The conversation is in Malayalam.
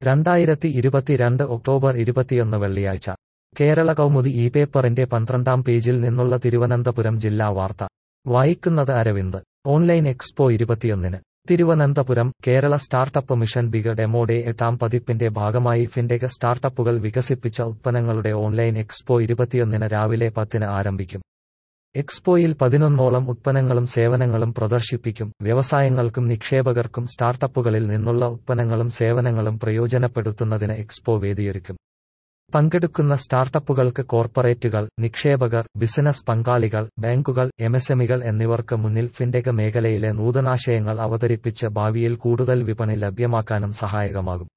രണ്ടായിരത്തി ഇരുപത്തിരണ്ട് ഒക്ടോബർ ഇരുപത്തിയൊന്ന് വെള്ളിയാഴ്ച കേരള കൗമുദി ഈ പേപ്പറിന്റെ പന്ത്രണ്ടാം പേജിൽ നിന്നുള്ള തിരുവനന്തപുരം ജില്ലാ വാർത്ത വായിക്കുന്നത് അരവിന്ദ് ഓൺലൈൻ എക്സ്പോ ഇരുപത്തിയൊന്നിന് Thiruvananthapuram Kerala startup mission big demo day എട്ടാം പതിപ്പിന്റെ ഭാഗമായി ഫിൻടെക് സ്റ്റാർട്ടപ്പുകൾ വികസിപ്പിച്ച ഉത്പന്നങ്ങളുടെ ഓൺലൈൻ എക്സ്പോ ഇരുപത്തിയൊന്നിന് രാവിലെ പത്തിന് ആരംഭിക്കും എക്സ്പോയിൽ പതിനൊന്നോളം ഉത്പന്നങ്ങളും സേവനങ്ങളും പ്രദർശിപ്പിക്കും വ്യവസായങ്ങൾക്കും നിക്ഷേപകർക്കും സ്റ്റാർട്ടപ്പുകളിൽ നിന്നുള്ള ഉത്പന്നങ്ങളും സേവനങ്ങളും പ്രയോജനപ്പെടുത്തുന്നതിന് എക്സ്പോ വേദിയൊരുക്കും പങ്കെടുക്കുന്ന സ്റ്റാർട്ടപ്പുകൾക്ക് കോർപ്പറേറ്റുകൾ നിക്ഷേപകർ ബിസിനസ് പങ്കാളികൾ ബാങ്കുകൾ എംഎസ്എംഇകൾ എന്നിവർക്ക് മുന്നിൽ ഫിൻടെക് മേഖലയിലെ നൂതനാശയങ്ങൾ അവതരിപ്പിച്ച് ഭാവിയിൽ കൂടുതൽ വിപണി ലഭ്യമാക്കാനും സഹായകമാകും